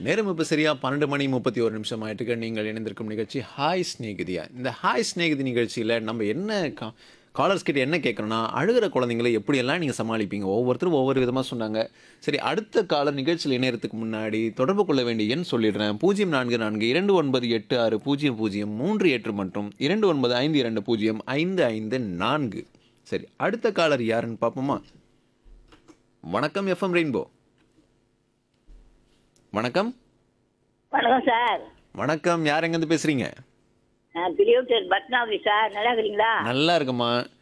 நேரம் இப்போ சரியா பன்னெண்டு மணி முப்பத்தி ஒரு நிமிஷம் ஆயிட்டுக்கு நீங்கள் இணைந்திருக்கும் நிகழ்ச்சி ஹாய் ஸ்நேகிதியா இந்த ஹாய் ஸ்நேகிதி நிகழ்ச்சியில் நம்ம என்ன கா காலர்ஸ் கிட்ட என்ன கேட்குறோன்னா அழுகிற குழந்தைங்களை எப்படியெல்லாம் நீங்கள் சமாளிப்பீங்க ஒவ்வொருத்தரும் ஒவ்வொரு விதமாக சொன்னாங்க சரி அடுத்த காலர் நிகழ்ச்சியில் இணையறதுக்கு முன்னாடி தொடர்பு கொள்ள வேண்டிய எண் சொல்லிடுறேன் பூஜ்ஜியம் நான்கு நான்கு இரண்டு ஒன்பது எட்டு ஆறு பூஜ்ஜியம் பூஜ்ஜியம் மூன்று எட்டு மற்றும் இரண்டு ஒன்பது ஐந்து இரண்டு பூஜ்ஜியம் ஐந்து ஐந்து நான்கு சரி அடுத்த காலர் யாருன்னு பார்ப்போமா வணக்கம் எஃப்எம் ரெயின்போ வணக்கம் வணக்கம் சார் வணக்கம் யார் எங்கேருந்து பேசுறீங்க நான் பிரியோட்டர் பத்மாவதி சார் நல்லா இருக்கிறீங்களா நல்லா இருக்குமா